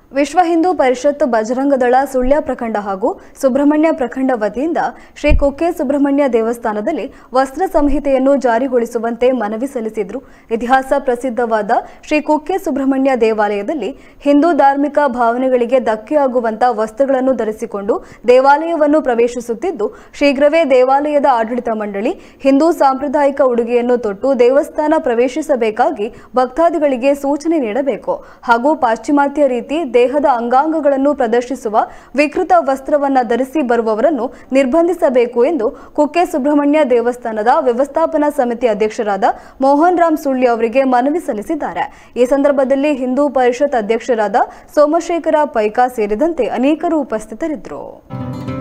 ವಿಶ್ವ ಹಿಂದೂ ಪರಿಷತ್ ಬಜರಂಗದಳ ಸುಳ್ಯ ಪ್ರಖಂಡ ಹಾಗೂ ಸುಬ್ರಹ್ಮಣ್ಯ ಪ್ರಖಂಡ ವತಿಯಿಂದ ಶ್ರೀ ಕುಕ್ಕೆ ಸುಬ್ರಹ್ಮಣ್ಯ ದೇವಸ್ಥಾನದಲ್ಲಿ ವಸ್ತ್ರ ಸಂಹಿತೆಯನ್ನು ಜಾರಿಗೊಳಿಸುವಂತೆ ಮನವಿ ಸಲ್ಲಿಸಿದ್ರು ಇತಿಹಾಸ ಪ್ರಸಿದ್ಧವಾದ ಶ್ರೀ ಕುಕ್ಕೆ ಸುಬ್ರಹ್ಮಣ್ಯ ದೇವಾಲಯದಲ್ಲಿ ಹಿಂದೂ ಧಾರ್ಮಿಕ ಭಾವನೆಗಳಿಗೆ ಧಕ್ಕೆಯಾಗುವಂತ ವಸ್ತ್ರಗಳನ್ನು ಧರಿಸಿಕೊಂಡು ದೇವಾಲಯವನ್ನು ಪ್ರವೇಶಿಸುತ್ತಿದ್ದು ಶೀಘ್ರವೇ ದೇವಾಲಯದ ಆಡಳಿತ ಮಂಡಳಿ ಹಿಂದೂ ಸಾಂಪ್ರದಾಯಿಕ ಉಡುಗೆಯನ್ನು ತೊಟ್ಟು ದೇವಸ್ಥಾನ ಪ್ರವೇಶಿಸಬೇಕಾಗಿ ಭಕ್ತಾದಿಗಳಿಗೆ ಸೂಚನೆ ನೀಡಬೇಕು ಹಾಗೂ ಪಾಶ್ಚಿಮಾತ್ಯ ರೀತಿ ದೇಹದ ಅಂಗಾಂಗಗಳನ್ನು ಪ್ರದರ್ಶಿಸುವ ವಿಕೃತ ವಸ್ತ್ರವನ್ನ ಧರಿಸಿ ಬರುವವರನ್ನು ನಿರ್ಬಂಧಿಸಬೇಕು ಎಂದು ಕುಕ್ಕೆ ಸುಬ್ರಹ್ಮಣ್ಯ ದೇವಸ್ಥಾನದ ವ್ಯವಸ್ಥಾಪನಾ ಸಮಿತಿ ಅಧ್ಯಕ್ಷರಾದ ಮೋಹನ್ ರಾಮ್ ಸುಳ್ಳಿ ಅವರಿಗೆ ಮನವಿ ಸಲ್ಲಿಸಿದ್ದಾರೆ ಈ ಸಂದರ್ಭದಲ್ಲಿ ಹಿಂದೂ ಪರಿಷತ್ ಅಧ್ಯಕ್ಷರಾದ ಸೋಮಶೇಖರ ಪೈಕಾ ಸೇರಿದಂತೆ ಅನೇಕರು ಉಪಸ್ಥಿತರಿದ್ದರು